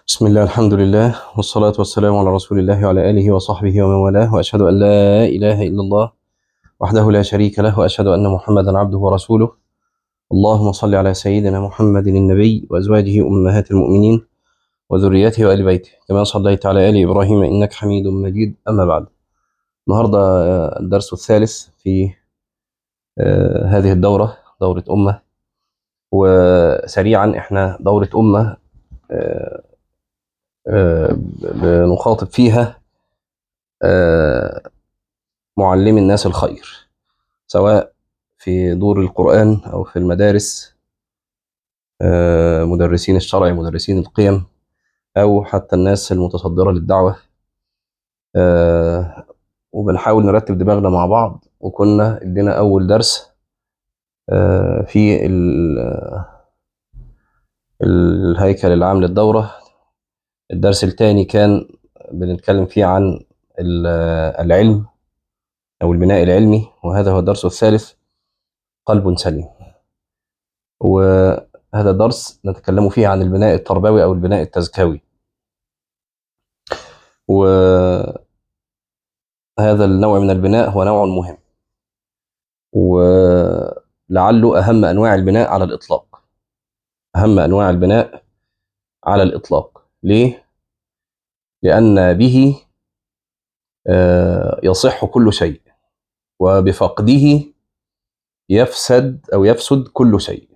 بسم الله الحمد لله والصلاة والسلام على رسول الله وعلى آله وصحبه ومن والاه وأشهد أن لا إله إلا الله وحده لا شريك له وأشهد أن محمدا عبده ورسوله اللهم صل على سيدنا محمد النبي وأزواجه أمهات المؤمنين وذريته وآل بيته كما صليت على آل إبراهيم إنك حميد مجيد أما بعد النهاردة آه، الدرس الثالث في آه، هذه الدورة دورة أمة وسريعا احنا دورة أمة آه، آه، بنخاطب فيها آه، معلم الناس الخير سواء في دور القرآن أو في المدارس آه، مدرسين الشرع مدرسين القيم أو حتى الناس المتصدرة للدعوة آه، وبنحاول نرتب دماغنا مع بعض وكنا ادينا أول درس آه، في ال- الهيكل العام للدورة الدرس الثاني كان بنتكلم فيه عن ال- العلم أو البناء العلمي وهذا هو الدرس الثالث قلب سليم وهذا الدرس نتكلم فيه عن البناء التربوي أو البناء التزكوي وهذا النوع من البناء هو نوع مهم ولعله أهم أنواع البناء على الإطلاق أهم أنواع البناء على الإطلاق ليه؟ لأن به آه، يصح كل شيء وبفقده يفسد أو يفسد كل شيء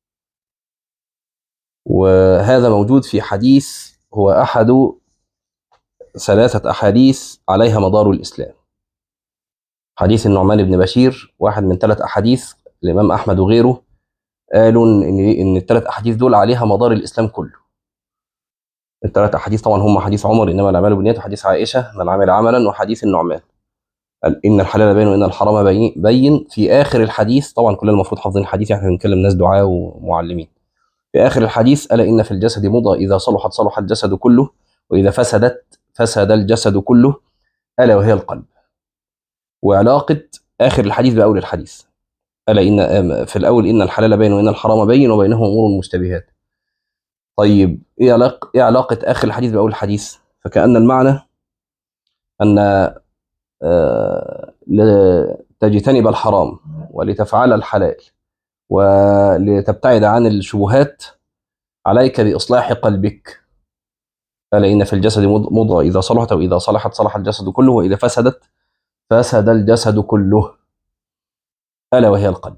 وهذا موجود في حديث هو أحد ثلاثة أحاديث عليها مدار الإسلام حديث النعمان بن بشير واحد من ثلاث أحاديث الإمام أحمد وغيره قالوا إن إن الثلاث أحاديث دول عليها مدار الإسلام كله الثلاث أحاديث طبعا هم حديث عمر إنما الأعمال بالنيات وحديث عائشة من عمل عملا وحديث النعمان قال إن الحلال بين وإن الحرام بين, بين في آخر الحديث طبعا كلنا المفروض حافظين الحديث يعني احنا بنتكلم ناس دعاة ومعلمين في آخر الحديث ألا إن في الجسد مضغة إذا صلحت صلح الجسد كله وإذا فسدت فسد الجسد كله ألا وهي القلب وعلاقة آخر الحديث بأول الحديث ألا إن في الأول إن الحلال بين وإن الحرام بين وبينهم أمور مشتبهات طيب إيه علاقة إيه علاقة آخر الحديث بأول الحديث فكأن المعنى أن آه، لتجتنب الحرام ولتفعل الحلال ولتبتعد عن الشبهات عليك بإصلاح قلبك ألا إن في الجسد مض- مضغة إذا صلحت وإذا صلحت صلح الجسد كله وإذا فسدت فسد الجسد كله ألا وهي القلب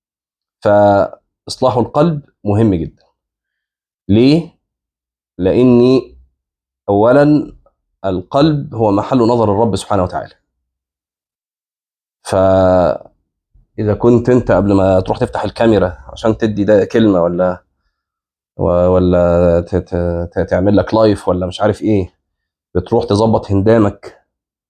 فإصلاح القلب مهم جدا ليه؟ لأني أولا القلب هو محل نظر الرب سبحانه وتعالى فإذا كنت أنت قبل ما تروح تفتح الكاميرا عشان تدي ده كلمة ولا ولا ت- ت- ت- تعمل لك لايف ولا مش عارف إيه بتروح تظبط هندامك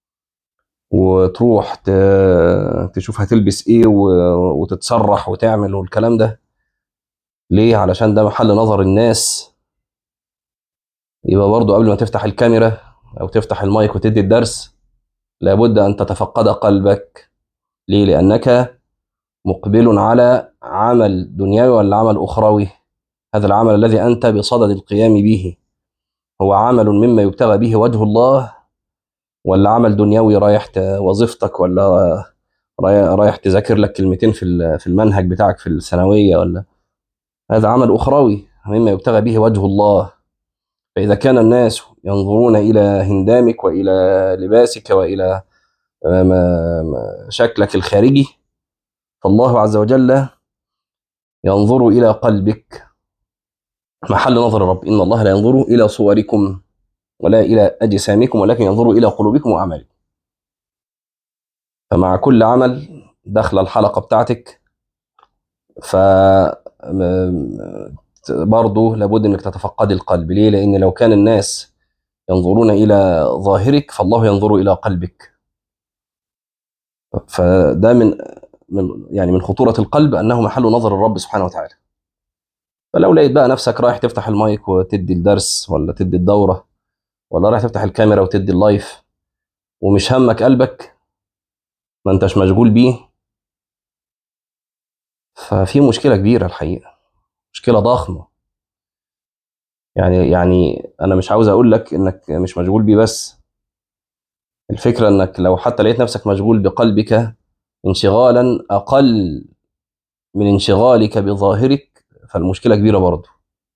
وتروح ت- تشوف هتلبس إيه و- وتتسرح وتعمل والكلام ده ليه؟ علشان ده محل نظر الناس يبقى برضو قبل ما تفتح الكاميرا أو تفتح المايك وتدي الدرس لابد أن تتفقد قلبك ليه؟ لأنك مقبل على عمل دنيوي ولا عمل أخروي هذا العمل الذي أنت بصدد القيام به هو عمل مما يبتغى به وجه الله ولا عمل دنيوي رايح ت- وظيفتك ولا رايح رايح تذاكر لك كلمتين في ال- في المنهج بتاعك في الثانوية ولا هذا عمل أخروي مما يبتغى به وجه الله فإذا كان الناس ينظرون إلى هندامك وإلى لباسك وإلى آه، ما- ما- شكلك الخارجي فالله عز وجل ينظر إلى قلبك محل نظر الرب إن الله لا ينظر إلى صوركم ولا إلى أجسامكم ولكن ينظر إلى قلوبكم وأعمالكم فمع كل عمل داخل الحلقة بتاعتك ف م- برضه لابد انك تتفقد القلب ليه لان لو كان الناس ينظرون الى ظاهرك فالله ينظر الى قلبك فده من من يعني من خطورة القلب انه محل نظر الرب سبحانه وتعالى فلو لقيت بقى نفسك رايح تفتح المايك وتدي الدرس ولا تدي الدورة ولا رايح تفتح الكاميرا وتدي اللايف ومش همك قلبك ما انتش مشغول بيه ففي مشكلة كبيرة الحقيقة مشكلة ضخمة يعني يعني انا مش عاوز اقول لك انك مش مشغول بيه بس الفكره انك لو حتى لقيت نفسك مشغول بقلبك انشغالا اقل من انشغالك بظاهرك فالمشكله كبيره برضه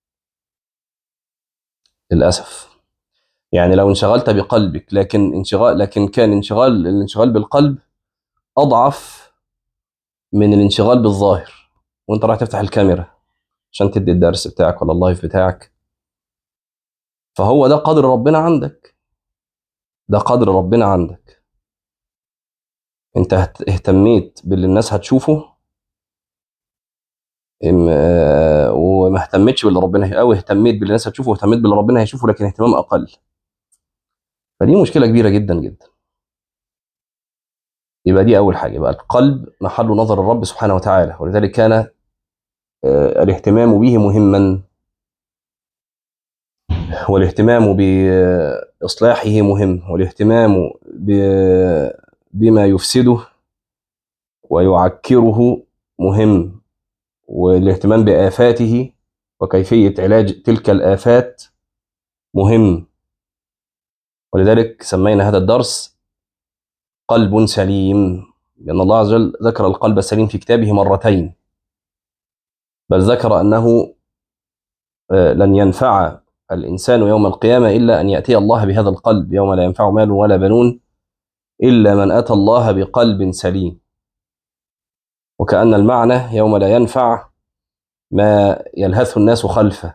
للاسف يعني لو انشغلت بقلبك لكن انشغال لكن كان انشغال الانشغال بالقلب اضعف من الانشغال بالظاهر وانت رايح تفتح الكاميرا عشان تدي الدرس بتاعك ولا اللايف بتاعك فهو ده قدر ربنا عندك ده قدر ربنا عندك انت اهت- اهتميت باللي الناس هتشوفه ام- آه، وما اهتمتش باللي ربنا او اهتميت باللي الناس هتشوفه واهتميت باللي ربنا هيشوفه لكن اهتمام اقل فدي مشكله كبيره جدا جدا يبقى دي اول حاجه يبقى القلب محل نظر الرب سبحانه وتعالى ولذلك كان آه، الاهتمام به مهما والاهتمام باصلاحه مهم والاهتمام ب- بما يفسده ويعكره مهم والاهتمام بآفاته وكيفية علاج تلك الآفات مهم ولذلك سمينا هذا الدرس قلب سليم لأن الله عز وجل ذكر القلب السليم في كتابه مرتين بل ذكر أنه آه، لن ينفع الإنسان يوم القيامة إلا أن يأتي الله بهذا القلب يوم لا ينفع مال ولا بنون إلا من أتى الله بقلب سليم وكأن المعنى يوم لا ينفع ما يلهث الناس خلفه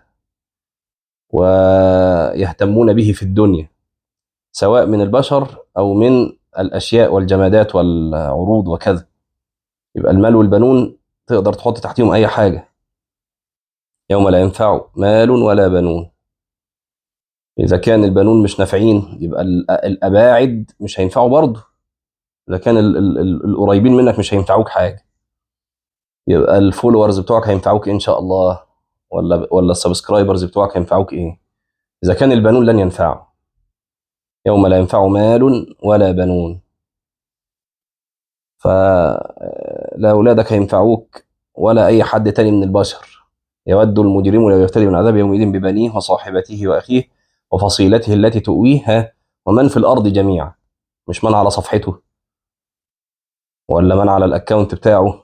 ويهتمون به في الدنيا سواء من البشر أو من الأشياء والجمادات والعروض وكذا يبقى المال والبنون تقدر تحط تحتهم أي حاجة يوم لا ينفع مال ولا بنون إذا كان البنون مش نافعين يبقى ال- الأباعد مش هينفعوا برضه إذا كان ال- ال- ال- القريبين منك مش هينفعوك حاجة يبقى الفولورز بتوعك هينفعوك إيه إن شاء الله ولا ولا السبسكرايبرز بتوعك هينفعوك إيه إذا كان البنون لن ينفعوا يوم لا ينفع مال ولا بنون فلا أولادك هينفعوك ولا أي حد تاني من البشر يود المجرم لو يفتدي من عذاب يومئذ ببنيه وصاحبته وأخيه وفصيلته التي تؤويه ومن في الأرض جميعا مش من على صفحته ولا من على الأكاونت بتاعه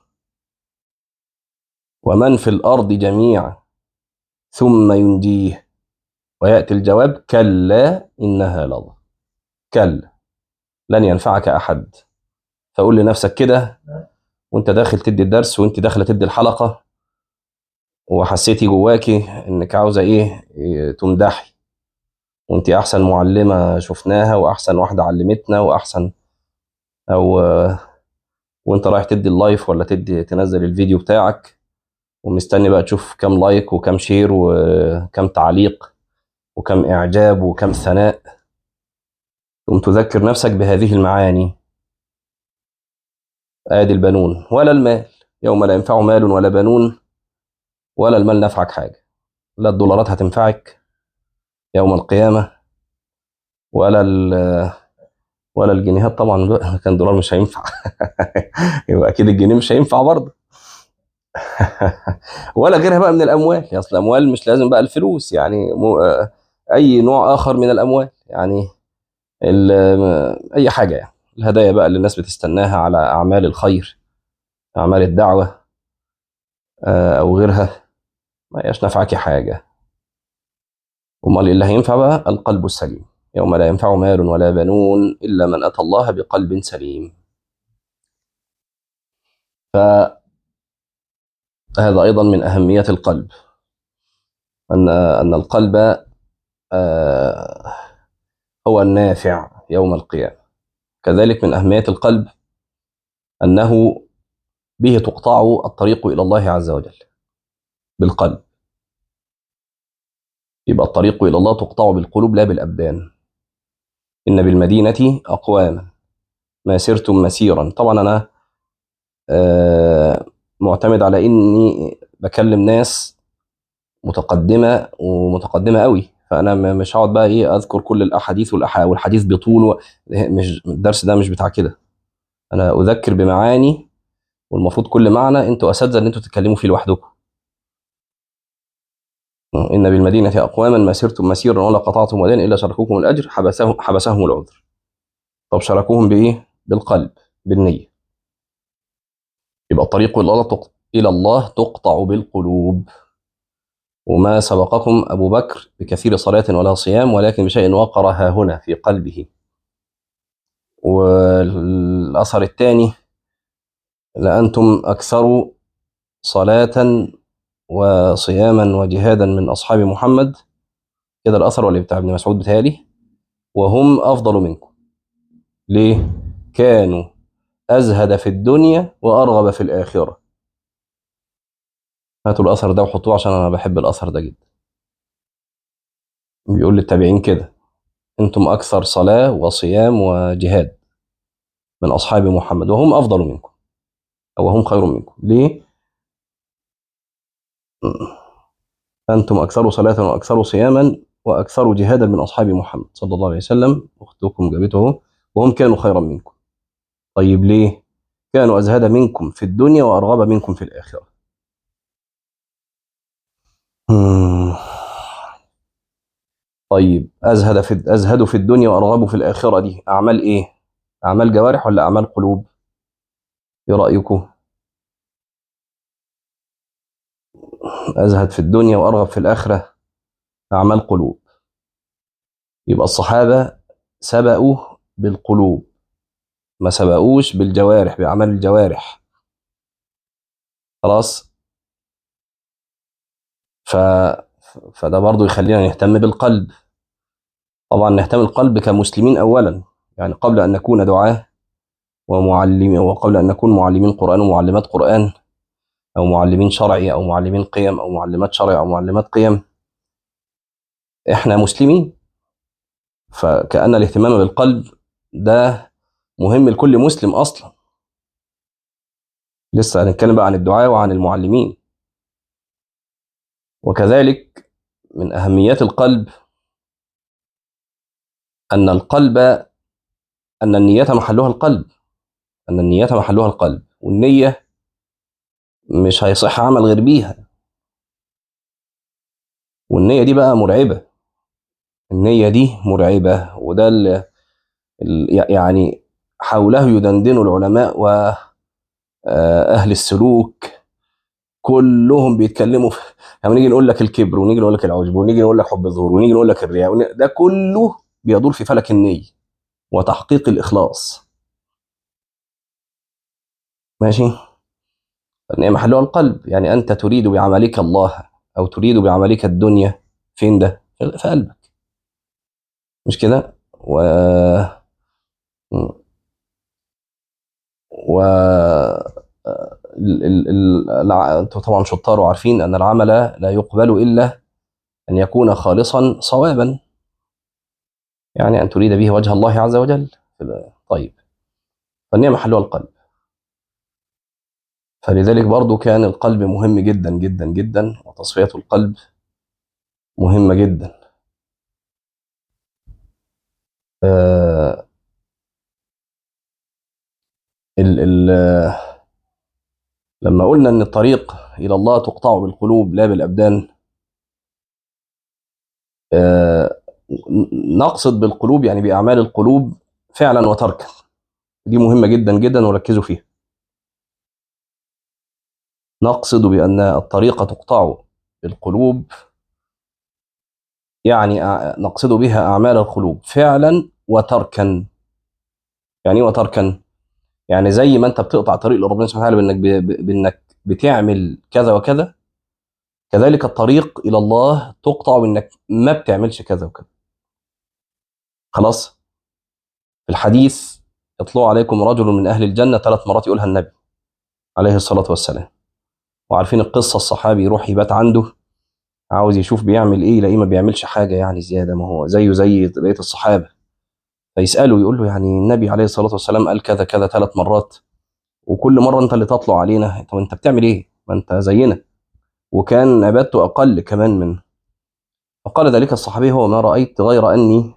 ومن في الأرض جميعا ثم ينجيه ويأتي الجواب كلا إنها لظى كلا لن ينفعك أحد فقول لنفسك كده وانت داخل تدي الدرس وانت داخله تدي الحلقه وحسيتي جواكي انك عاوزه ايه, إيه تمدحي وانت احسن معلمه شفناها واحسن واحده علمتنا واحسن او آه، وانت رايح تدي اللايف ولا تدي تنزل الفيديو بتاعك ومستني بقى تشوف كام لايك وكام شير وكام تعليق وكم اعجاب وكم ثناء ثم تذكر نفسك بهذه المعاني ادي البنون ولا المال يوم لا ينفع مال ولا بنون ولا المال نفعك حاجه لا الدولارات هتنفعك يوم القيامه ولا ال- ولا الجنيهات طبعا بقى كان دولار مش هينفع يبقى اكيد الجنيه مش هينفع برضه ولا غيرها بقى من الاموال يعني اصل الاموال مش لازم بقى الفلوس يعني مو آه، اي نوع اخر من الاموال يعني ال- اي حاجه يعني الهدايا بقى اللي الناس بتستناها على اعمال الخير اعمال الدعوه آه، او غيرها ما هياش نافعاكي حاجه امال اللي هينفع بقى القلب السليم يوم لا ينفع مال ولا بنون الا من اتى الله بقلب سليم فهذا ايضا من اهميه القلب ان ان القلب آه، هو النافع يوم القيامه كذلك من اهميه القلب انه به تقطع الطريق الى الله عز وجل بالقلب يبقى الطريق الى الله تقطع بالقلوب لا بالابدان ان بالمدينه اقواما ما سرتم مسيرا طبعا انا آه، معتمد على اني بكلم ناس متقدمه ومتقدمه قوي فانا م- مش هقعد بقى ايه اذكر كل الاحاديث والأح- والحديث بطوله مش الدرس ده مش بتاع كده انا اذكر بمعاني والمفروض كل معنى انتوا اساتذه ان انتوا تتكلموا فيه لوحدكم إن بالمدينة أقواما ما سرتم مسيرا ولا قطعتم ودين إلا شركوكم الأجر حبسهم, حبسهم العذر طب شاركوهم بإيه؟ بالقلب بالنية يبقى الطريق إلى الله تق- إلى الله تقطع بالقلوب وما سبقكم أبو بكر بكثير صلاة ولا صيام ولكن بشيء وقر ها هنا في قلبه والأثر الثاني لأنتم أكثر صلاة وصياما وجهادا من أصحاب محمد كده الأثر ولا بتاع ابن مسعود بتهيألي وهم أفضل منكم ليه؟ كانوا أزهد في الدنيا وأرغب في الآخرة هاتوا الأثر ده وحطوه عشان أنا بحب الأثر ده جدا بيقول للتابعين كده أنتم أكثر صلاة وصيام وجهاد من أصحاب محمد وهم أفضل منكم أو هم خير منكم ليه؟ أنتم أكثر صلاة وأكثر صياما وأكثر جهادا من أصحاب محمد صلى الله عليه وسلم أختكم جابته وهم كانوا خيرا منكم طيب ليه؟ كانوا أزهد منكم في الدنيا وأرغب منكم في الآخرة مم. طيب أزهد في أزهدوا في الدنيا وأرغبوا في الآخرة دي أعمال إيه؟ أعمال جوارح ولا أعمال قلوب؟ إيه رأيكم؟ أزهد في الدنيا وأرغب في الآخرة أعمال قلوب يبقى الصحابة سبقوا بالقلوب ما سبقوش بالجوارح بأعمال الجوارح خلاص ف... فده برضو يخلينا نهتم بالقلب طبعا نهتم بالقلب كمسلمين أولا يعني قبل أن نكون دعاة ومعلمين وقبل أن نكون معلمين قرآن ومعلمات قرآن أو معلمين شرعي أو معلمين قيم أو معلمات شرعي أو معلمات قيم إحنا مسلمين فكأن الاهتمام بالقلب ده مهم لكل مسلم أصلا لسه هنتكلم بقى عن الدعاء وعن المعلمين وكذلك من أهميات القلب أن القلب أن النية محلها القلب أن النية محلها القلب والنية مش هيصح عمل غير بيها والنية دي بقى مرعبة النية دي مرعبة وده ال- ال- يعني حوله يدندن العلماء وأهل السلوك كلهم بيتكلموا في يعني نيجي نقول لك الكبر ونيجي نقول لك العجب ونيجي نقول لك حب الظهور ونيجي نقول لك الرياء ون- ده كله بيدور في فلك النية وتحقيق الإخلاص ماشي النية محلها القلب يعني أنت تريد بعملك الله أو تريد بعملك الدنيا فين ده؟ في قلبك مش كده؟ و و ال... ال... ال... الع- انتوا طبعا شطار وعارفين ان العمل لا يقبل الا ان يكون خالصا صوابا يعني ان تريد به وجه الله عز وجل طيب فالنية محلها القلب فلذلك برضو كان القلب مهم جدا جدا جدا وتصفية القلب مهمة جدا آه ال ال لما قلنا ان الطريق الى الله تقطع بالقلوب لا بالابدان آه نقصد بالقلوب يعني باعمال القلوب فعلا وتركا دي مهمة جدا جدا وركزوا فيها نقصد بأن الطريقة تقطع بالقلوب يعني أع- نقصد بها أعمال القلوب فعلا وتركا يعني إيه وتركا يعني زي ما أنت بتقطع طريق لربنا سبحانه وتعالى بأنك, ب- ب- بأنك بتعمل كذا وكذا كذلك الطريق إلى الله تقطع بأنك ما بتعملش كذا وكذا خلاص في الحديث يطلع عليكم رجل من أهل الجنة ثلاث مرات يقولها النبي عليه الصلاة والسلام وعارفين القصة الصحابي يروح يبات عنده عاوز يشوف بيعمل ايه يلاقيه ما بيعملش حاجه يعني زياده ما هو زيه زي بقيه الصحابه فيساله يقول له يعني النبي عليه الصلاه والسلام قال كذا كذا ثلاث مرات وكل مره انت اللي تطلع علينا طب انت بتعمل ايه؟ ما انت زينا وكان عبادته اقل كمان من فقال ذلك الصحابي هو ما رايت غير اني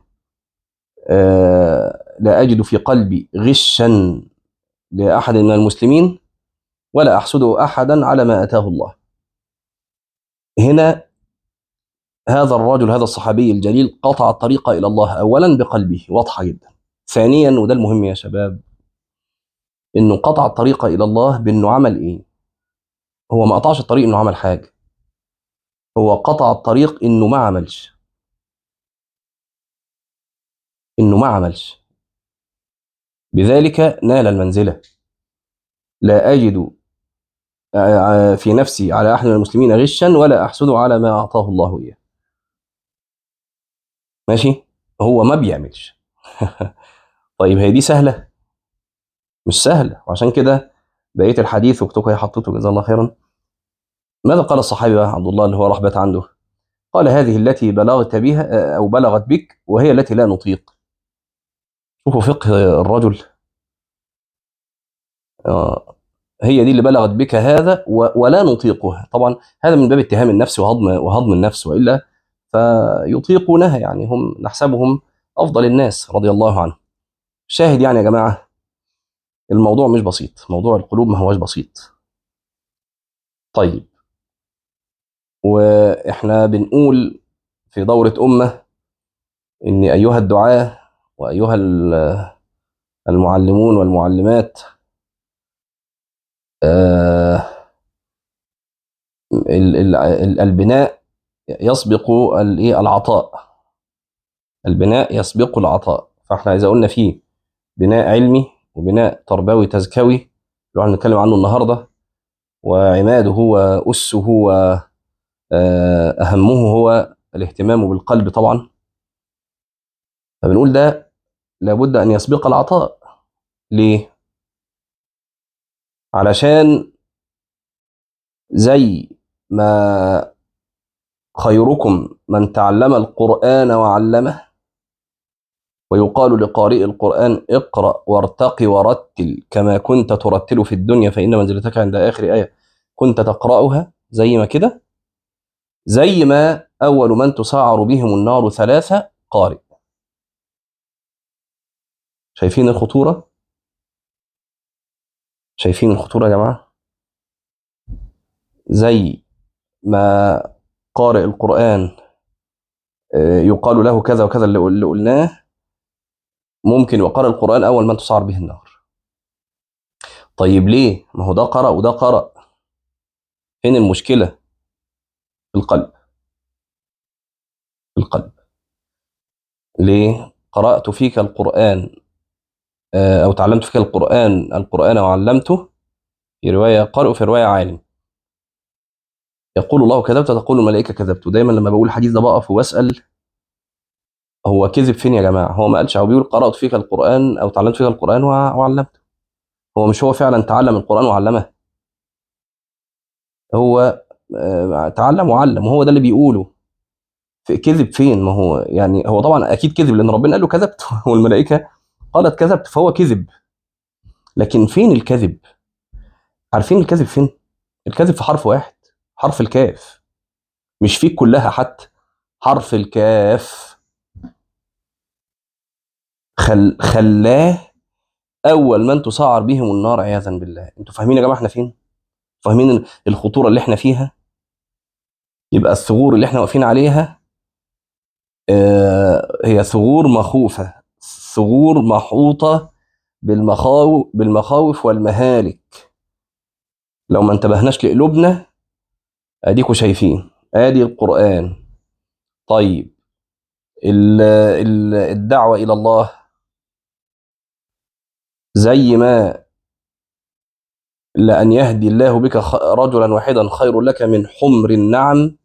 آه لا اجد في قلبي غشا لاحد من المسلمين ولا احسد احدا على ما اتاه الله هنا هذا الرجل هذا الصحابي الجليل قطع الطريق الى الله اولا بقلبه واضحه جدا ثانيا وده المهم يا شباب انه قطع الطريق الى الله بانه عمل ايه هو ما قطعش الطريق انه عمل حاجه هو قطع الطريق انه ما عملش انه ما عملش بذلك نال المنزله لا اجد في نفسي على احد من المسلمين غشا ولا احسده على ما اعطاه الله اياه ماشي هو ما بيعملش طيب هي دي سهله مش سهله وعشان كده بقيه الحديث وكتبه هي حطيته جزاه الله خيرا ماذا قال الصحابي بقى عبد الله اللي هو رحبت عنده قال هذه التي بلغت بها او بلغت بك وهي التي لا نطيق شوفوا فقه الرجل آه هي دي اللي بلغت بك هذا ولا نطيقها طبعا هذا من باب اتهام النفس وهضم وهضم النفس والا فيطيقونها يعني هم نحسبهم افضل الناس رضي الله عنهم شاهد يعني يا جماعه الموضوع مش بسيط موضوع القلوب ما هوش بسيط طيب واحنا بنقول في دورة أمة إن أيها الدعاة وأيها المعلمون والمعلمات آه البناء يسبق العطاء البناء يسبق العطاء فاحنا إذا قلنا فيه بناء علمي وبناء تربوي تزكوي اللي هنتكلم عنه النهارده وعماده وأسه وأهمه هو الاهتمام بالقلب طبعا فبنقول ده لابد أن يسبق العطاء ليه؟ علشان زي ما خيركم من تعلم القرآن وعلمه ويقال لقارئ القرآن اقرأ وارتق ورتل كما كنت ترتل في الدنيا فإن منزلتك عند آخر آية كنت تقرأها زي ما كده زي ما أول من تسعر بهم النار ثلاثة قارئ شايفين الخطورة؟ شايفين الخطورة يا جماعة؟ زي ما قارئ القرآن يقال له كذا وكذا اللي قلناه ممكن وقرأ القرآن أول من تسعر به النار طيب ليه؟ ما هو ده قرأ وده قرأ فين المشكلة؟ في القلب في القلب ليه؟ قرأت فيك القرآن أو تعلمت فيك القرآن القرآن وعلمته في رواية قارئ وفي رواية عالم يقول الله كذبت تقول الملائكة كذبت ودايما لما بقول الحديث ده بقف واسأل هو كذب فين يا جماعة هو ما قالش هو بيقول قرأت فيك القرآن أو تعلمت فيك القرآن وعلمته هو مش هو فعلا تعلم القرآن وعلمه هو تعلم وعلم وهو ده اللي بيقوله كذب فين ما هو يعني هو طبعا اكيد كذب لان ربنا قال له كذبت والملائكه قالت كذبت فهو كذب لكن فين الكذب عارفين الكذب فين الكذب في حرف واحد حرف الكاف مش فيك كلها حتى حرف الكاف خل... خلاه اول من تسعر بهم النار عياذا بالله انتوا فاهمين يا جماعه احنا فين فاهمين الخطوره اللي احنا فيها يبقى الثغور اللي احنا واقفين عليها آه هي ثغور مخوفه ثغور محوطه بالمخاوف بالمخاوف والمهالك لو ما انتبهناش لقلوبنا اديكوا شايفين ادي القران طيب ال ال الدعوه الى الله زي ما لأن يهدي الله بك رجلا واحدا خير لك من حمر النعم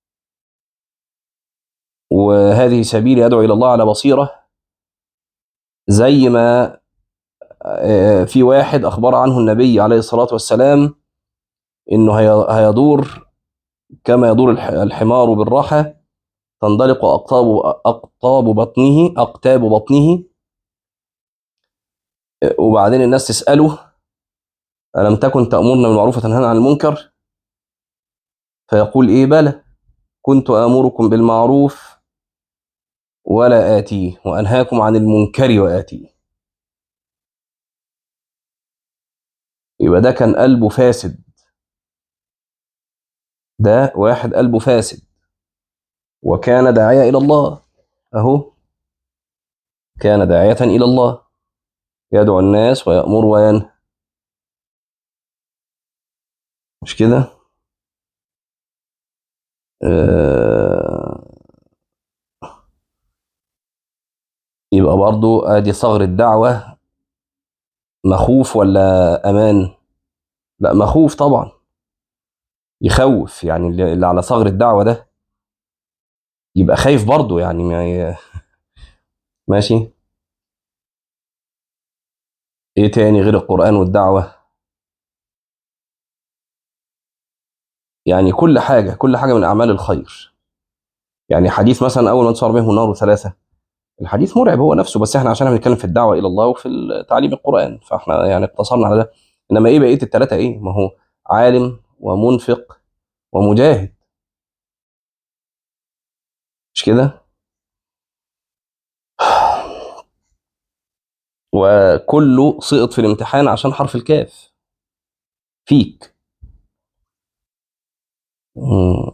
وهذه سبيلي أدعو إلى الله على بصيرة زي ما في واحد أخبر عنه النبي عليه الصلاة والسلام إنه هيدور كما يدور الحمار بالراحة تندلق أقطاب أقطاب بطنه أقتاب بطنه وبعدين الناس تسأله ألم تكن تأمرنا بالمعروف وتنهانا عن المنكر فيقول إيه بلى كنت آمركم بالمعروف ولا آتيه وأنهاكم عن المنكر وآتيه يبقى ده كان قلبه فاسد ده واحد قلبه فاسد وكان داعية إلى الله أهو كان داعية إلى الله يدعو الناس ويأمر وينهى مش كده آه، يبقى برضو ادي صغر الدعوة مخوف ولا امان لا مخوف طبعا يخوف يعني اللي اللي على صغر الدعوة ده يبقى خايف برضو يعني ما ي... ماشي ايه تاني غير القرآن والدعوة يعني كل حاجة كل حاجة من أعمال الخير يعني حديث مثلا أول من تصار بهم النار ثلاثة الحديث مرعب هو نفسه بس احنا عشان بنتكلم في الدعوة إلى الله وفي تعليم القرآن فاحنا يعني اقتصرنا على ده إنما إيه بقية الثلاثة إيه ما هو عالم ومنفق ومجاهد مش كده وكله سقط في الامتحان عشان حرف الكاف فيك مم.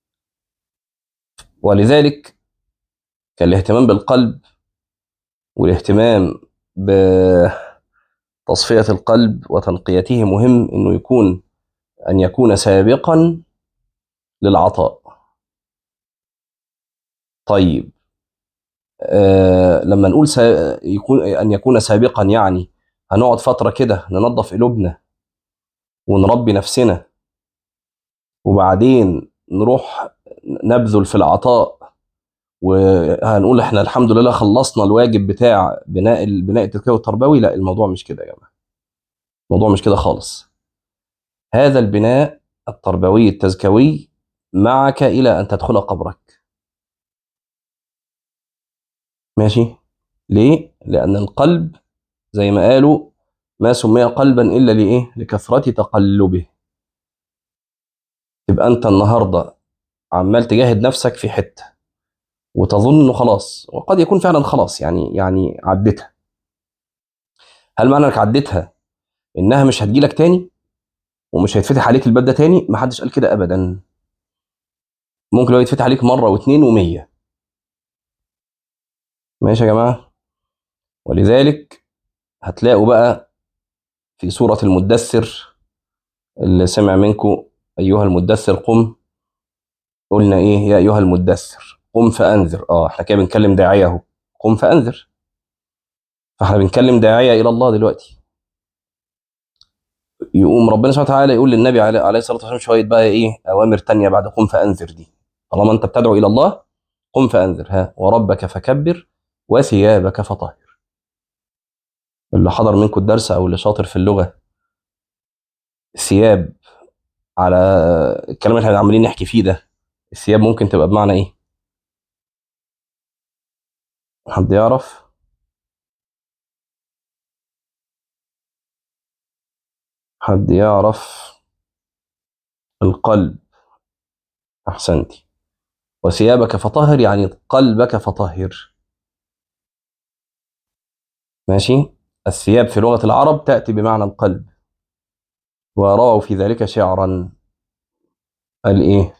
ولذلك كان الاهتمام بالقلب والاهتمام بتصفية القلب وتنقيته مهم انه يكون ان يكون سابقا للعطاء طيب آه لما نقول سا يكون ان يكون سابقا يعني هنقعد فترة كده ننظف قلوبنا ونربي نفسنا وبعدين نروح نبذل في العطاء وهنقول احنا الحمد لله خلصنا الواجب بتاع بناء البناء التزكوي والتربوي لا الموضوع مش كده يا جماعه الموضوع مش كده خالص هذا البناء التربوي التزكوي معك الى ان تدخل قبرك ماشي ليه لان القلب زي ما قالوا ما سمي قلبا الا لايه لكثره تقلبه تبقى انت النهارده عمال تجاهد نفسك في حته وتظن انه خلاص وقد يكون فعلا خلاص يعني يعني عديتها هل معنى انك عديتها انها مش هتجيلك تاني ومش هيتفتح عليك الباب ده تاني ما حدش قال كده ابدا ممكن لو يتفتح عليك مره واثنين ومية ماشي يا جماعه ولذلك هتلاقوا بقى في سوره المدثر اللي سمع منكم ايها المدثر قم قلنا ايه يا ايها المدثر قم فانذر اه احنا كده بنكلم داعيه اهو قم فانذر فاحنا بنكلم داعيه الى الله دلوقتي يقوم ربنا سبحانه وتعالى يقول للنبي عليه عليه الصلاه والسلام شويه بقى ايه اوامر تانية بعد قم فانذر دي طالما انت بتدعو الى الله قم فانذر ها وربك فكبر وثيابك فطهر اللي حضر منكم الدرس او اللي شاطر في اللغه ثياب على الكلام اللي احنا عمالين نحكي فيه ده الثياب ممكن تبقى بمعنى ايه حد يعرف حد يعرف القلب احسنتي وثيابك فطهر يعني قلبك فطهر ماشي الثياب في لغة العرب تأتي بمعنى القلب ورووا في ذلك شعرا قال ايه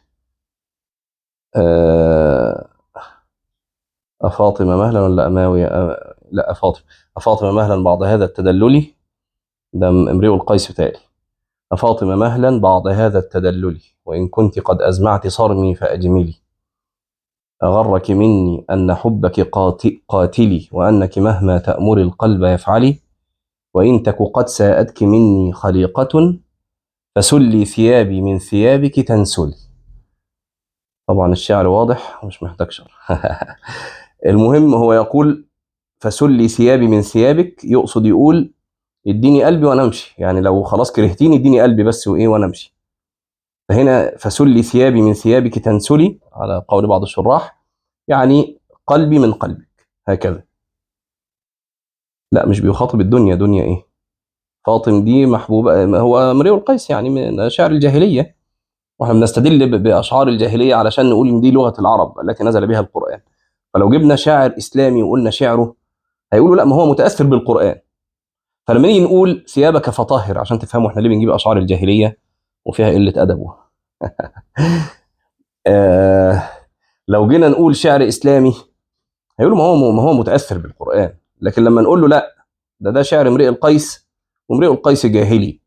آه أفاطمة مهلا ولا أماوي أ- لا أفاطمة أفاطمة مهلا بعض هذا التدلل ده امرئ القيس بتاعي أفاطمة مهلا بعض هذا التدلل وإن كنت قد أزمعت صرمي فأجملي أغرك مني أن حبك قات- قاتلي وأنك مهما تأمر القلب يفعلي وإن تك قد ساءتك مني خليقة فسلي ثيابي من ثيابك تنسلي طبعا الشعر واضح مش محتاج شرح المهم هو يقول فسلي ثيابي من ثيابك يقصد يقول اديني قلبي وانا امشي يعني لو خلاص كرهتيني اديني قلبي بس وايه وانا امشي فهنا فسلي ثيابي من ثيابك تنسلي على قول بعض الشراح يعني قلبي من قلبك هكذا لا مش بيخاطب الدنيا دنيا ايه فاطم دي محبوبة هو امرئ القيس يعني من شعر الجاهلية واحنا بنستدل ب- باشعار الجاهلية علشان نقول ان دي لغة العرب التي نزل بها القرآن فلو جبنا شاعر اسلامي وقلنا شعره هيقولوا لا ما هو متاثر بالقران فلما نيجي نقول ثيابك فطهر عشان تفهموا احنا ليه بنجيب اشعار الجاهليه وفيها قله ادب آه لو جينا نقول شعر اسلامي هيقولوا ما هو ما هو متاثر بالقران لكن لما نقول له لا ده ده شعر امرئ القيس وامرئ القيس جاهلي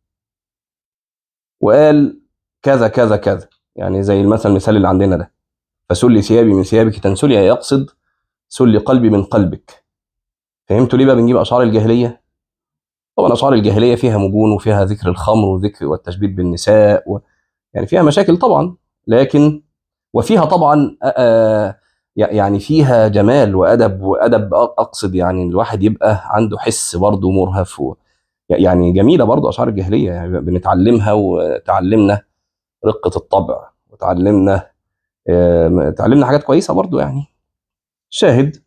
وقال كذا كذا كذا يعني زي المثل المثال اللي عندنا ده فسل ثيابي من ثيابك تنسلي يقصد سل قلبي من قلبك فهمتوا ليه بقى بنجيب اشعار الجاهليه طبعا اشعار الجاهليه فيها مجون وفيها ذكر الخمر وذكر والتشبيه بالنساء و... يعني فيها مشاكل طبعا لكن وفيها طبعا آه يعني فيها جمال وادب وادب اقصد يعني الواحد يبقى عنده حس برضه مرهف و... يعني جميله برضه اشعار الجاهليه يعني بنتعلمها وتعلمنا رقه الطبع وتعلمنا آه تعلمنا حاجات كويسه برضه يعني شاهد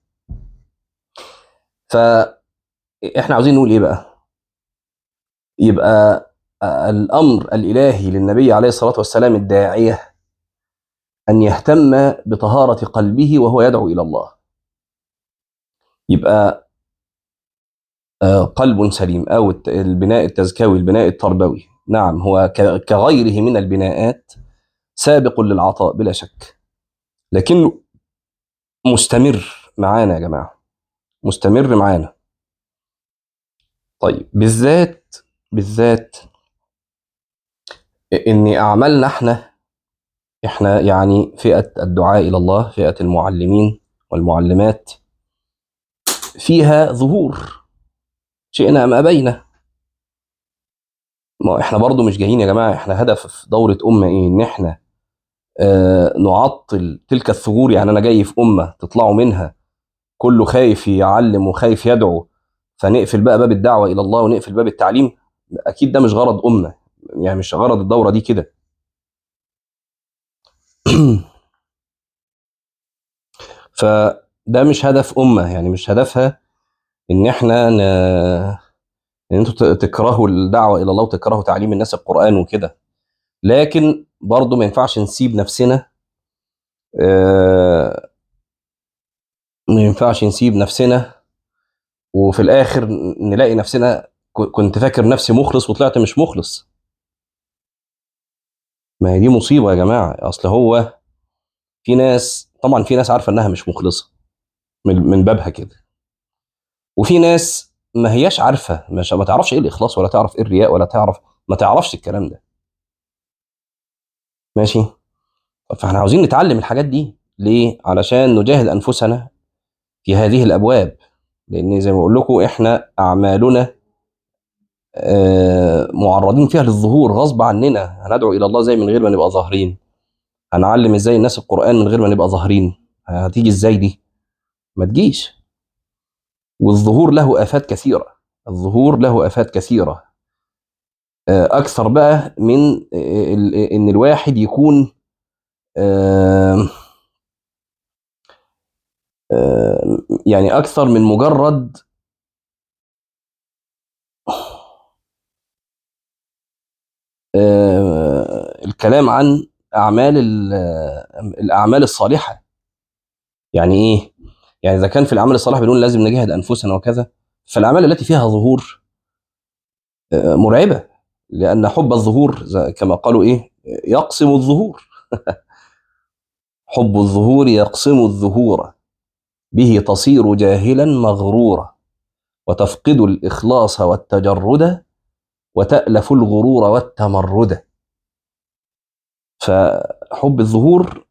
فاحنا عاوزين نقول ايه بقى يبقى الامر الالهي للنبي عليه الصلاه والسلام الداعيه ان يهتم بطهاره قلبه وهو يدعو الى الله يبقى قلب سليم او البناء التزكوي البناء التربوي نعم هو كغيره من البناءات سابق للعطاء بلا شك لكنه مستمر معانا يا جماعه مستمر معانا طيب بالذات بالذات ان اعمالنا احنا احنا يعني فئه الدعاء الى الله فئه المعلمين والمعلمات فيها ظهور شئنا ام ابينا ما احنا برضو مش جايين يا جماعه احنا هدف في دوره امه ايه ان احنا آه نعطل تلك الثغور يعني انا جاي في امه تطلعوا منها كله خايف يعلم وخايف يدعو فنقفل بقى باب الدعوه الى الله ونقفل باب التعليم اكيد ده مش غرض امه يعني مش غرض الدوره دي كده فده مش هدف امه يعني مش هدفها ان احنا ن... ان انتوا تكرهوا الدعوه الى الله وتكرهوا تعليم الناس القران وكده لكن برضه ما ينفعش نسيب نفسنا آه ما ينفعش نسيب نفسنا وفي الاخر نلاقي نفسنا كنت فاكر نفسي مخلص وطلعت مش مخلص ما هي دي مصيبه يا جماعه اصل هو في ناس طبعا في ناس عارفه انها مش مخلصه من, من بابها كده وفي ناس ما هياش عارفه مش ما تعرفش ايه الاخلاص ولا تعرف ايه الرياء ولا تعرف ما تعرفش الكلام ده ماشي فاحنا عاوزين نتعلم الحاجات دي ليه علشان نجاهد انفسنا في هذه الابواب لان زي ما بقول لكم احنا اعمالنا معرضين فيها للظهور غصب عننا هندعو الى الله زي من غير ما نبقى ظاهرين هنعلم ازاي الناس القران من غير ما نبقى ظاهرين هتيجي ازاي دي ما تجيش والظهور له افات كثيره الظهور له افات كثيره اكثر بقى من ان الواحد يكون يعني اكثر من مجرد الكلام عن اعمال الاعمال الصالحه يعني ايه يعني اذا كان في الاعمال الصالحه بنقول لازم نجاهد انفسنا وكذا فالاعمال التي فيها ظهور مرعبه لان حب الظهور كما قالوا ايه يقسم الظهور حب الظهور يقسم الظهور به تصير جاهلا مغرورا وتفقد الاخلاص والتجرد وتالف الغرور والتمرد فحب الظهور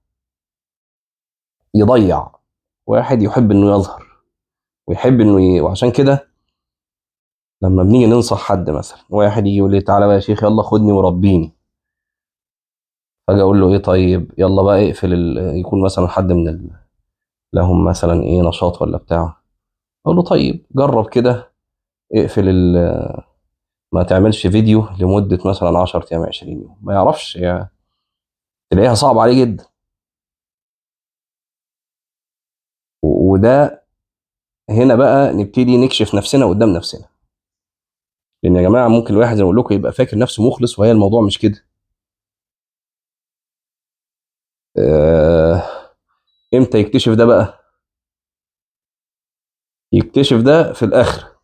يضيع واحد يحب انه يظهر ويحب انه ي... وعشان كده لما بنيجي ننصح حد مثلا واحد يجي يقول لي تعالى بقى يا شيخ يلا خدني وربيني فاجي اقول له ايه طيب يلا بقى اقفل ال... يكون مثلا حد من ال... لهم مثلا ايه نشاط ولا بتاع اقول له طيب جرب كده اقفل ال... ما تعملش فيديو لمدة مثلا 10 ايام 20 يوم ما يعرفش يعني تلاقيها صعب عليه جدا وده هنا بقى نبتدي نكشف نفسنا قدام نفسنا لان يا جماعه ممكن الواحد زي ما اقول لكم يبقى فاكر نفسه مخلص وهي الموضوع مش كده آه امتى يكتشف ده بقى يكتشف ده في الاخر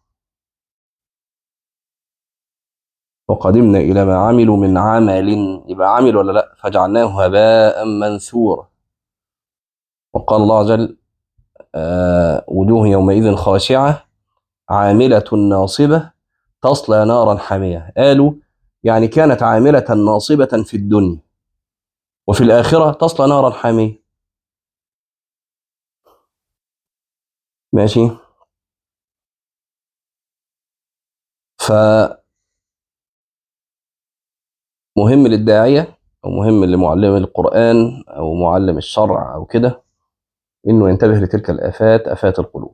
وقدمنا الى ما عملوا من عمل يبقى عمل ولا لا فجعلناه هباء منثورا وقال الله عز وجل آه، وجوه يومئذ خاشعة عاملة ناصبة تصلى نارا حامية قالوا يعني كانت عاملة ناصبة في الدنيا وفي الآخرة تصلى نارا حامية ماشي ف مهم للداعية أو مهم لمعلم القرآن أو معلم الشرع أو كده إنه ينتبه لتلك الآفات آفات القلوب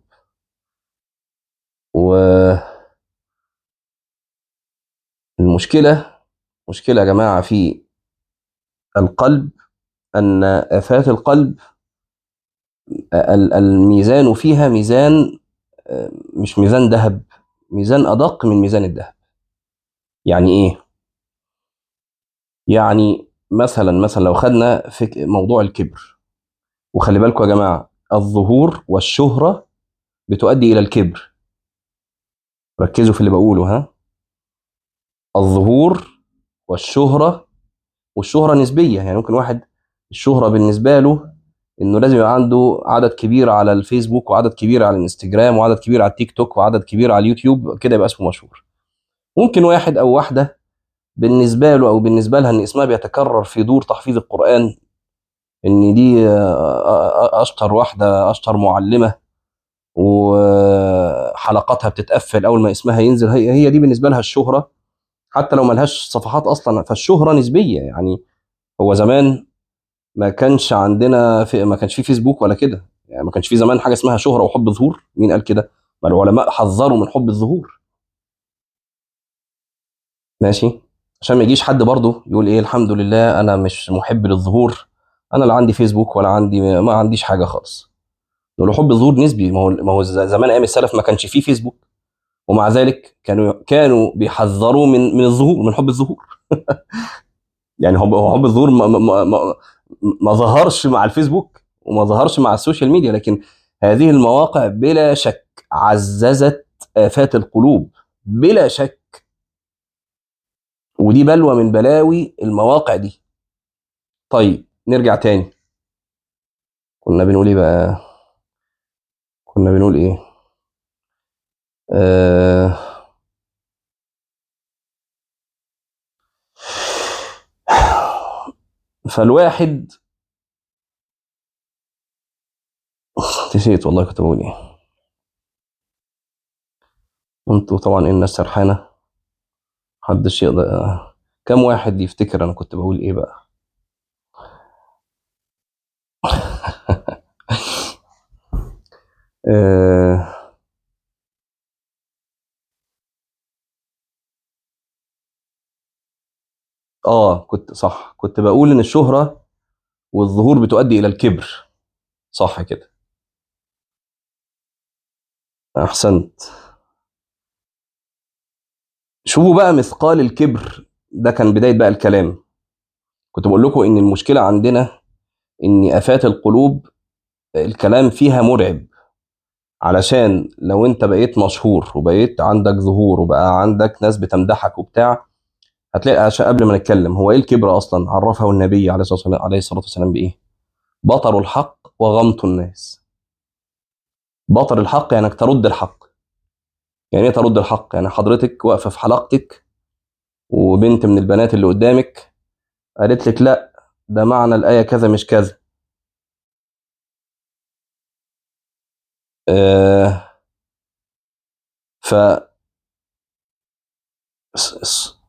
والمشكلة مشكلة يا جماعة في القلب أن آفات القلب ال- الميزان فيها ميزان آه، مش ميزان ذهب ميزان أدق من ميزان الذهب يعني إيه؟ يعني مثلا مثلا لو خدنا في موضوع الكبر وخلي بالكم يا جماعة الظهور والشهرة بتؤدي إلى الكبر ركزوا في اللي بقوله ها الظهور والشهرة والشهرة نسبية يعني ممكن واحد الشهرة بالنسبة له إنه لازم يبقى عنده عدد كبير على الفيسبوك وعدد كبير على الانستجرام وعدد كبير على التيك توك وعدد كبير على اليوتيوب كده يبقى اسمه مشهور ممكن واحد أو واحدة بالنسبة له أو بالنسبة لها إن اسمها بيتكرر في دور تحفيظ القرآن إن دي آه، أشطر واحدة أشطر معلمة وحلقاتها بتتقفل أول ما اسمها ينزل هي هي دي بالنسبة لها الشهرة حتى لو ملهاش صفحات أصلا فالشهرة نسبية يعني هو زمان ما كانش عندنا في ما كانش في فيسبوك ولا كده يعني ما كانش في زمان حاجة اسمها شهرة وحب ظهور مين قال كده؟ ما العلماء حذروا من حب الظهور ماشي عشان ما يجيش حد برضه يقول ايه الحمد لله انا مش محب للظهور انا لا عندي فيسبوك ولا عندي ما عنديش حاجه خالص نقول له حب الظهور نسبي ما هو ما هو ز- زمان ايام السلف ما كانش فيه فيسبوك ومع ذلك كانوا كانوا بيحذروا من من الظهور من حب الظهور يعني هو هو حب الظهور ما, ما, ما, ما, ما ظهرش مع الفيسبوك وما ظهرش مع السوشيال ميديا لكن هذه المواقع بلا شك عززت آفات القلوب بلا شك ودي بلوى من بلاوي المواقع دي طيب نرجع تاني كنا بنقول ايه بقى كنا بنقول ايه آه فالواحد نسيت والله كنت بقول ايه انتوا طبعا إيه الناس سرحانه محدش يقدر كم واحد يفتكر انا كنت بقول ايه بقى آه اه كنت صح كنت بقول ان الشهرة والظهور بتؤدي الى الكبر صح كده احسنت شوفوا بقى مثقال الكبر ده كان بداية بقى الكلام كنت بقول لكم ان المشكلة عندنا ان افات القلوب الكلام فيها مرعب علشان لو انت بقيت مشهور وبقيت عندك ظهور وبقى عندك ناس بتمدحك وبتاع هتلاقي عشان قبل ما نتكلم هو ايه الكبر اصلا عرفه النبي عليه الصلاه والسلام عليه الصلاه والسلام بايه بطر الحق وغمط الناس بطر الحق يعني انك ترد الحق يعني ايه ترد الحق يعني حضرتك واقفه في حلقتك وبنت من البنات اللي قدامك قالت لك لا ده معنى الايه كذا مش كذا آه ف الس- الس-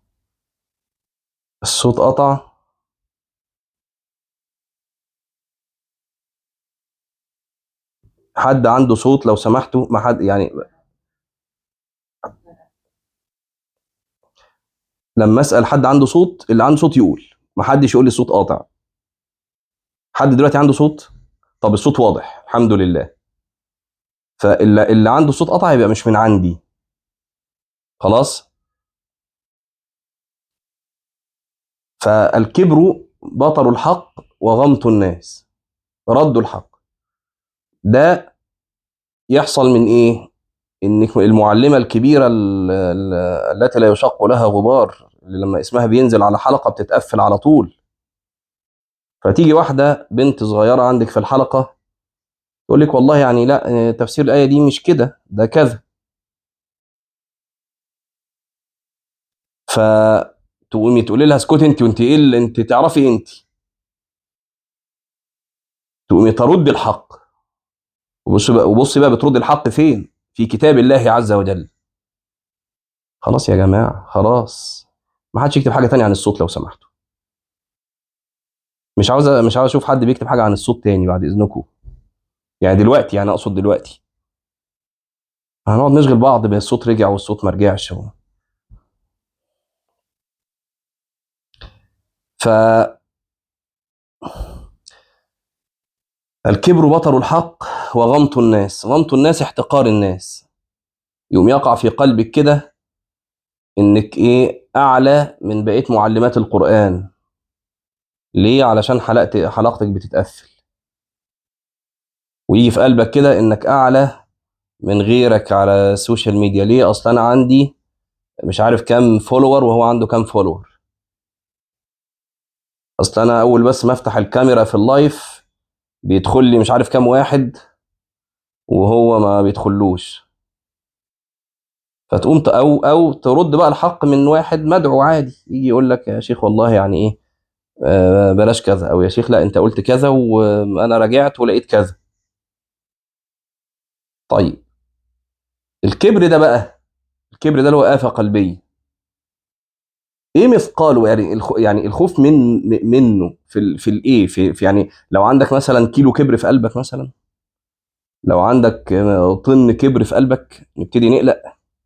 الصوت قطع حد عنده صوت لو سمحتوا ما حد يعني لما اسال حد عنده صوت اللي عنده صوت يقول ما حدش يقول لي الصوت قاطع حد دلوقتي عنده صوت طب الصوت واضح الحمد لله فاللي اللي عنده صوت قطع يبقى مش من عندي خلاص فالكبر بطر الحق وغمط الناس رد الحق ده يحصل من ايه ان المعلمه الكبيره ال- ال- التي لا يشق لها غبار اللي لما اسمها بينزل على حلقه بتتقفل على طول فتيجي واحده بنت صغيره عندك في الحلقه يقول لك والله يعني لا آه، تفسير الايه دي مش كده ده كذا فتقومي تقولي لها اسكتي انت وانت ايه اللي انت تعرفي إيه انت تقومي ترد الحق وبصي بقى وبصي بقى بترد الحق فين في كتاب الله عز وجل خلاص يا جماعه خلاص ما حدش يكتب حاجه تانية عن الصوت لو سمحتوا مش عاوز مش عاوز اشوف حد بيكتب حاجه عن الصوت تاني بعد اذنكم يعني دلوقتي يعني اقصد دلوقتي هنقعد نشغل بعض بالصوت رجع والصوت ما رجعش و... ف الكبر بطر الحق وغمط الناس غمط الناس احتقار الناس يقوم يقع في قلبك كده انك ايه اعلى من بقيه معلمات القران ليه علشان حلقت حلقتك بتتقفل ويجي في قلبك كده انك اعلى من غيرك على السوشيال ميديا ليه اصلا انا عندي مش عارف كام فولور وهو عنده كام فولور اصل انا اول بس ما افتح الكاميرا في اللايف بيدخل لي مش عارف كام واحد وهو ما بيدخلوش فتقوم ت- او او ترد بقى الحق من واحد مدعو عادي يجي يقول لك يا شيخ والله يعني ايه آه، بلاش كذا او يا شيخ لا انت قلت كذا وانا راجعت ولقيت كذا طيب الكبر ده بقى الكبر ده اللي هو آفة قلبية ايه مثقاله يعني الخ... يعني الخوف من م- منه في ال... في الايه في... في يعني لو عندك مثلا كيلو كبر في قلبك مثلا لو عندك آه، طن كبر في قلبك نبتدي نقلق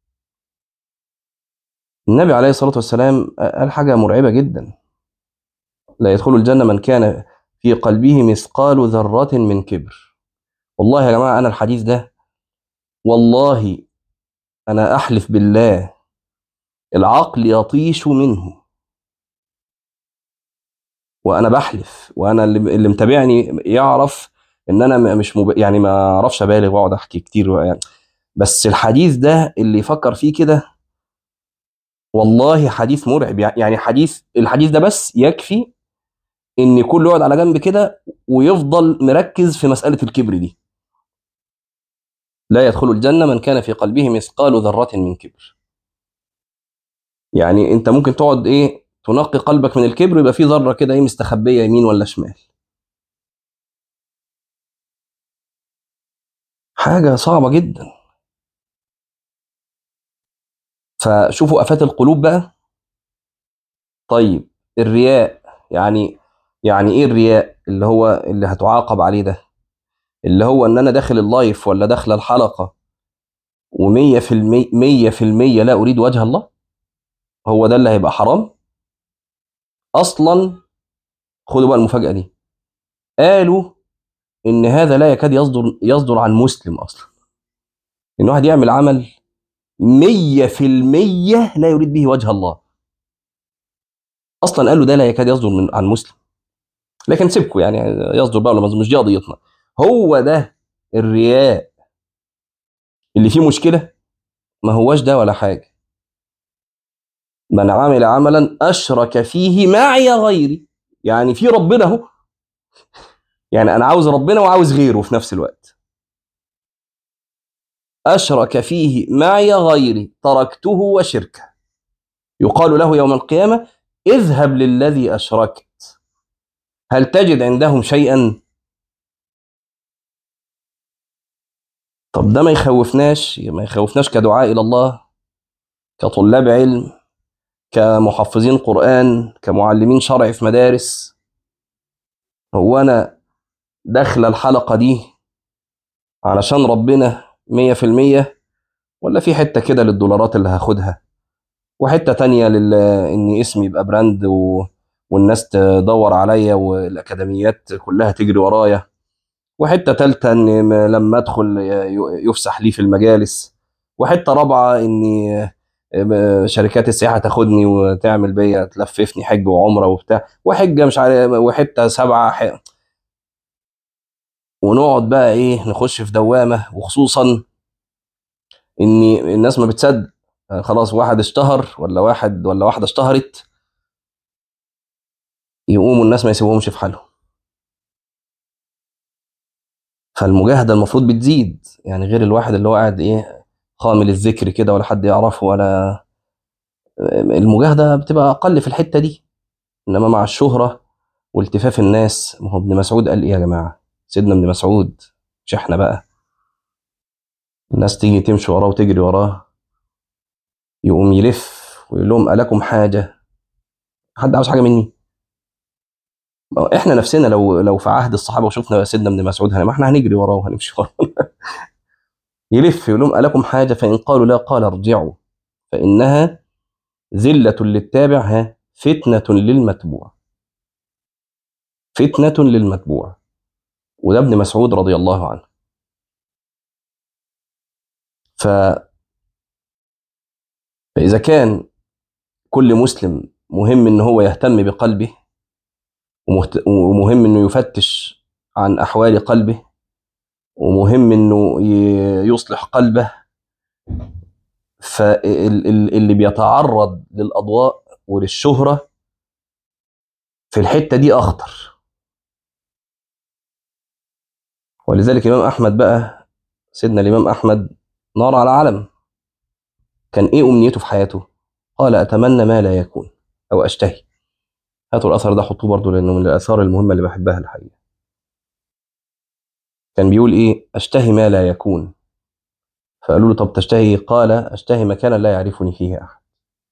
النبي عليه الصلاة والسلام قال حاجة مرعبة جدا لا يدخل الجنة من كان في قلبه مثقال ذرة من كبر والله يا جماعة أنا الحديث ده والله أنا أحلف بالله العقل يطيش منه وأنا بحلف وأنا اللي, اللي متابعني يعرف إن أنا م- مش مب... يعني ما أعرفش أبالغ وأقعد أحكي كتير يعني بس الحديث ده اللي يفكر فيه كده والله حديث مرعب يعني حديث الحديث ده بس يكفي ان كله يقعد على جنب كده ويفضل مركز في مسألة الكبر دي لا يدخل الجنة من كان في قلبه مثقال ذرة من كبر يعني انت ممكن تقعد ايه تنقي قلبك من الكبر يبقى في ذرة كده ايه مستخبية يمين ولا شمال حاجة صعبة جدا فشوفوا آفات القلوب بقى طيب الرياء يعني يعني ايه الرياء اللي هو اللي هتعاقب عليه ده اللي هو ان انا داخل اللايف ولا داخل الحلقة ومية في المية مية في المية لا اريد وجه الله هو ده اللي هيبقى حرام اصلا خدوا بقى المفاجأة دي قالوا ان هذا لا يكاد يصدر يصدر عن مسلم اصلا ان واحد يعمل عمل مية في المية لا يريد به وجه الله اصلا قالوا ده لا يكاد يصدر من عن مسلم لكن سيبكم يعني يصدر بقى ولا ما يصدر، مش دي قضيتنا هو ده الرياء اللي فيه مشكلة ما هوش ده ولا حاجة من عمل عملا أشرك فيه معي غيري يعني في ربنا اهو يعني أنا عاوز ربنا وعاوز غيره في نفس الوقت أشرك فيه معي غيري تركته وشركه يقال له يوم القيامة اذهب للذي أشركت هل تجد عندهم شيئا طب ده ما يخوفناش ما يخوفناش كدعاء إلى الله كطلاب علم كمحفظين قرآن كمعلمين شرع في مدارس هو أنا داخل الحلقة دي علشان ربنا مية في المية ولا في حتة كده للدولارات اللي هاخدها وحتة تانية لل... إن اسمي يبقى براند و... والناس تدور عليا والأكاديميات كلها تجري ورايا وحتة تالتة إن م- لما أدخل ي- يفسح لي في المجالس وحتة رابعة إن م- شركات السياحة تاخدني وتعمل بيا تلففني حج وعمرة وبتاع وحجة مش عارف وحتة سبعة ح... ونقعد بقى إيه نخش في دوامة وخصوصا إن الناس ما بتصدق يعني خلاص واحد اشتهر ولا واحد ولا واحدة اشتهرت يقوموا الناس ما يسيبوهمش في حالهم فالمجاهدة المفروض بتزيد يعني غير الواحد اللي هو قاعد ايه خامل الذكر كده ولا حد يعرفه ولا المجاهدة بتبقى أقل في الحتة دي إنما مع الشهرة والتفاف الناس ما هو ابن مسعود قال إيه يا جماعة سيدنا ابن مسعود مش إحنا بقى الناس تيجي تمشي وراه وتجري وراه يقوم يلف ويقول لهم ألكم حاجة حد عاوز حاجة مني ما هو احنا نفسنا لو لو في عهد الصحابه وشفنا سيدنا ابن مسعود هن- ما احنا هنجري وراه وهنمشي وراه يلف يقول لهم ألكم حاجة فإن قالوا لا قال ارجعوا فإنها ذلة للتابع ها فتنة للمتبوع فتنة للمتبوع وده ابن مسعود رضي الله عنه ف فإذا كان كل مسلم مهم إن هو يهتم بقلبه ومهت... ومهم إنه يفتش عن أحوال قلبه ومهم إنه ي... يصلح قلبه فاللي بيتعرض للأضواء وللشهرة في الحتة دي أخطر ولذلك الإمام أحمد بقى سيدنا الإمام أحمد نار على علم كان إيه أمنيته في حياته؟ قال أتمنى ما لا يكون أو أشتهي هاتوا الأثر ده حطوه برضه لأنه من الآثار المهمة اللي بحبها الحقيقة كان بيقول إيه أشتهي ما لا يكون فقالوا له طب تشتهي إيه؟ قال أشتهي مكانا لا يعرفني فيه أحد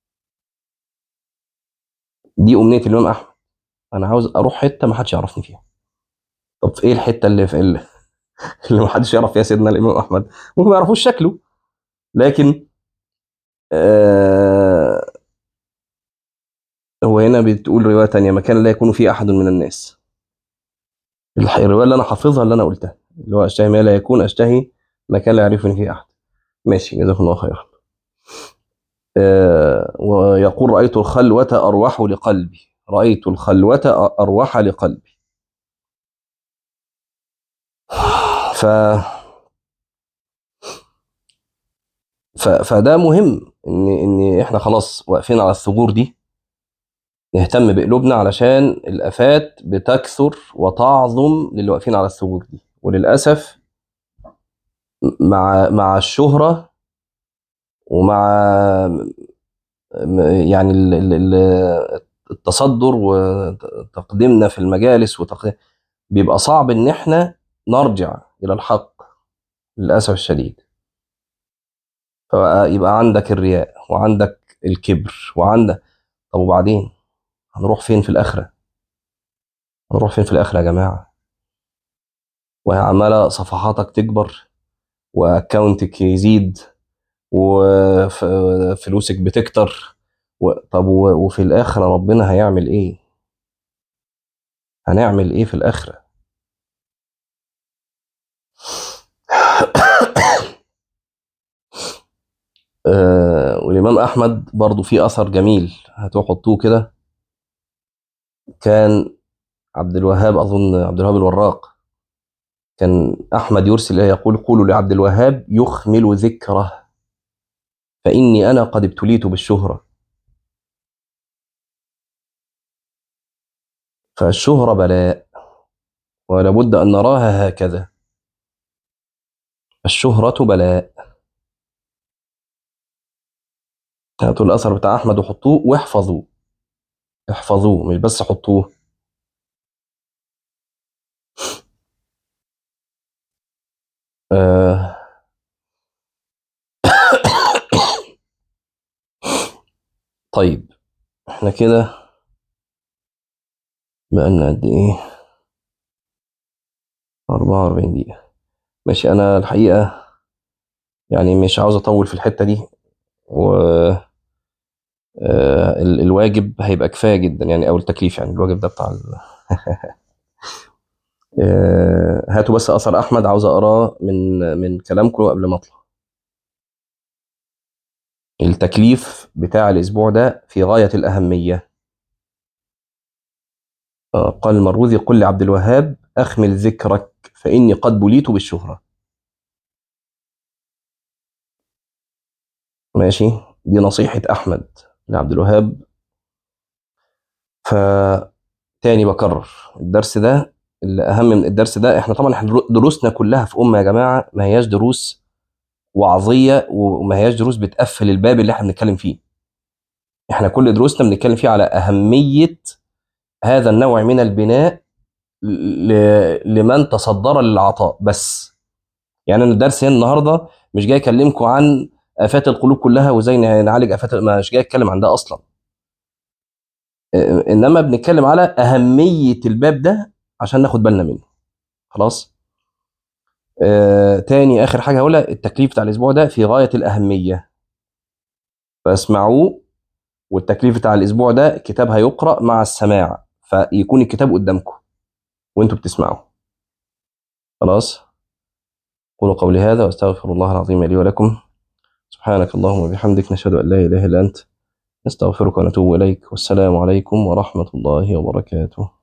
دي أمنية الإمام أحمد أنا عاوز أروح حتة ما حدش يعرفني فيها طب في إيه الحتة اللي في اللي, اللي ما حدش يعرف فيها سيدنا الإمام أحمد ممكن ما يعرفوش شكله لكن آه هو هنا بتقول رواية تانية مكان لا يكون فيه أحد من الناس الح- الرواية اللي أنا حافظها اللي أنا قلتها اللي هو أشتهي ما لا يكون أشتهي مكان لا يعرفني فيه أحد ماشي جزاكم الله خيرا آه ويقول رأيت الخلوة أروح لقلبي رأيت الخلوة أروح لقلبي ف... ف... فده مهم ان ان احنا خلاص واقفين على الثغور دي نهتم بقلوبنا علشان الافات بتكثر وتعظم للي واقفين على الثغور دي وللاسف مع مع الشهره ومع م- يعني ال- ال- ال- التصدر وتقديمنا في المجالس وتقديم بيبقى صعب ان احنا نرجع الى الحق للاسف الشديد فيبقى عندك الرياء وعندك الكبر وعندك طب وبعدين هنروح فين في الآخرة هنروح فين في الآخرة يا جماعة وهي عمالة صفحاتك تكبر وأكاونتك يزيد وفلوسك بتكتر و... طب و... وفي الآخرة ربنا هيعمل إيه هنعمل إيه في الآخرة آه والإمام أحمد برضو في أثر جميل هتحطوه كده كان عبد الوهاب أظن عبد الوهاب الوراق كان أحمد يرسل إليه يقول قولوا لعبد الوهاب يخمل ذكره فإني أنا قد ابتليت بالشهرة فالشهرة بلاء ولا بد أن نراها هكذا الشهرة بلاء هاتوا الأثر بتاع أحمد وحطوه واحفظوه احفظوه مش بس حطوه آه طيب احنا كده بقالنا قد ايه 44 دقيقة ماشي أنا الحقيقة يعني مش عاوز أطول في الحتة دي و آه، ال- الواجب هيبقى كفاية جدا يعني أو التكليف يعني الواجب ده بتاع ال... آه، هاتوا بس أثر أحمد عاوز أقراه من من كلامكم قبل ما أطلع التكليف بتاع الأسبوع ده في غاية الأهمية آه، قال المروذي قل لعبد الوهاب أخمل ذكرك فإني قد بليت بالشهرة ماشي دي نصيحة أحمد لعبد الوهاب فتاني بكرر الدرس ده الأهم من الدرس ده احنا طبعا احنا درو- دروسنا كلها في أمة يا جماعة ما هياش دروس وعظية وما هياش دروس بتقفل الباب اللي احنا بنتكلم فيه احنا كل دروسنا بنتكلم فيه على أهمية هذا النوع من البناء ل- لمن تصدر للعطاء بس يعني انا الدرس هنا النهارده مش جاي اكلمكم عن افات القلوب كلها وازاي نعالج افات مش جاي اتكلم عن ده اصلا إيه، انما بنتكلم على اهميه الباب ده عشان ناخد بالنا منه خلاص آه، تاني اخر حاجه هقولها التكليف بتاع الاسبوع ده في غايه الاهميه فاسمعوه والتكليف بتاع الاسبوع ده كتاب هيقرا مع السماع فيكون الكتاب قدامكم وانتوا بتسمعوا خلاص قولوا قولي هذا واستغفر الله العظيم لي ولكم سبحانك اللهم وبحمدك نشهد ان لا اله الا انت نستغفرك ونتوب اليك والسلام عليكم ورحمه الله وبركاته